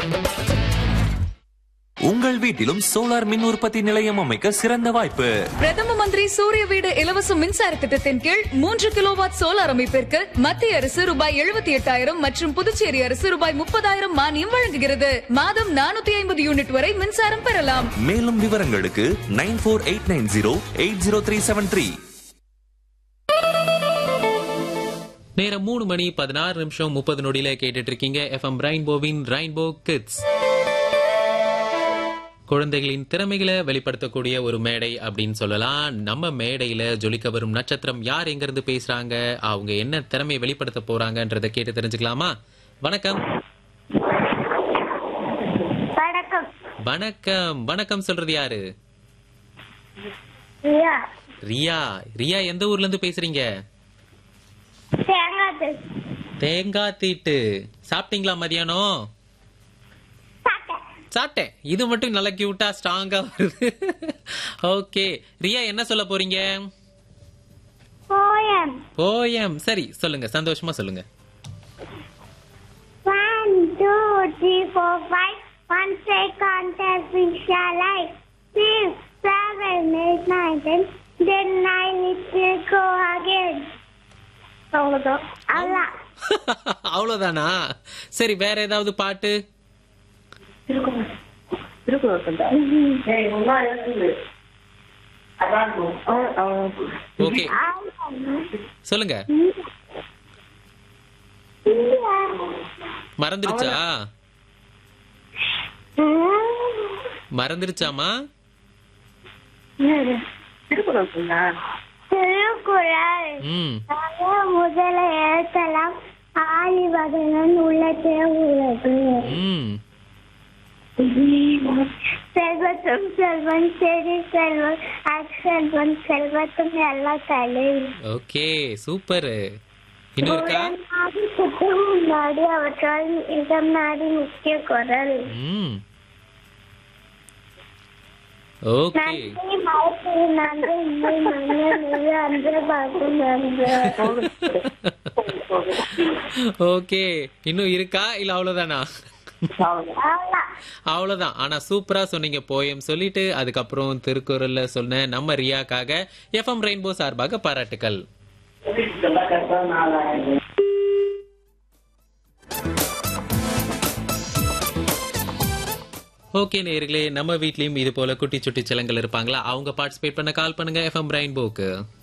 உங்கள் வீட்டிலும் சோலார் மின் உற்பத்தி நிலையம் அமைக்க சிறந்த வாய்ப்பு பிரதம மந்திரி சூரிய வீடு இலவச மின்சார திட்டத்தின் கீழ் மூன்று கிலோவாட் சோலார் அமைப்பிற்கு மத்திய அரசு ரூபாய் எழுபத்தி எட்டாயிரம் மற்றும் புதுச்சேரி அரசு ரூபாய் முப்பதாயிரம் மானியம் வழங்குகிறது மாதம் நானூத்தி ஐம்பது யூனிட் வரை மின்சாரம் பெறலாம் மேலும் விவரங்களுக்கு nine four eight nine zero eight zero three seven three நேரம் மூணு மணி பதினாறு நிமிஷம் முப்பது நொடியில கேட்டுட்டு இருக்கீங்க எஃப்எம் ரெயின்போவின் ரெயின்போ கிட்ஸ் குழந்தைகளின் திறமைகளை வெளிப்படுத்தக்கூடிய ஒரு மேடை அப்படின்னு சொல்லலாம் நம்ம மேடையில ஜொலிக்க வரும் நட்சத்திரம் யார் எங்க இருந்து பேசுறாங்க அவங்க என்ன திறமையை வெளிப்படுத்த போறாங்கன்றத கேட்டு தெரிஞ்சுக்கலாமா வணக்கம் வணக்கம் வணக்கம் வணக்கம் சொல்றது யாரு ஐயா ரியா ரியா எந்த ஊர்ல இருந்து பேசுறீங்க தேங்காய் தேங்காய் தீட்டு சாப்பிட்டீங்களா மதியானம் சாப்பிட்டேன் சாப்பிட்டேன் இது மட்டும் நல்லா கியூட்டா ஸ்ட்ராங்கா வருது ஓகே ரியா என்ன சொல்ல போறீங்க போயம் போயம் சரி சொல்லுங்க சந்தோஷமா சொல்லுங்க one two three four five one second விஷாலாய் six seven eight nine ten then nine it go again அவ்வளோதான் அல்லா அவ்வளவுதானா சரி வேற ஏதாவது பாட்டு ஓகே சொல்லுங்க மறந்துருச்சா மறந்துருச்சாமா திருக்குறள் ம் முதல எழுத்தலாம் ஆலி வதனன் உள்ளத்தே உள்ளது ம் செல்வத்தும் செல்வன் செடி செல்வன் அக்ஷல்வன் செல்வத்தும் எல்லா தலை ஓகே சூப்பர் இன்னும் இருக்கா நாடி குற்றம் முன்னாடி அவற்றால் இடம் நாடி முக்கிய குரல் ம் ஓகே நன்றி மயக்கு நன்றி இல்லை மன்னர் மிகு அன்று பார்த்து நன்று ஓகே இன்னும் இருக்கா இல்ல அவ்வளவுதானா அவ்வளோ அவ்வளவுதான் ஆனா சூப்பரா சொன்னீங்க போயம் சொல்லிட்டு அதுக்கப்புறம் திருக்குறள்ல சொன்ன நம்ம ரியாக்காக எஃப்எம் ரெயின்போ சார்பாக பாராட்டுக்கள் ஓகே நேர்களே நம்ம வீட்லயும் இது போல குட்டி சுட்டி சிலங்கள் இருப்பாங்களா அவங்க பார்ட்டிசிபேட் பண்ண கால் பண்ணுங்க எஃப்எம் ரெயின்போக்கு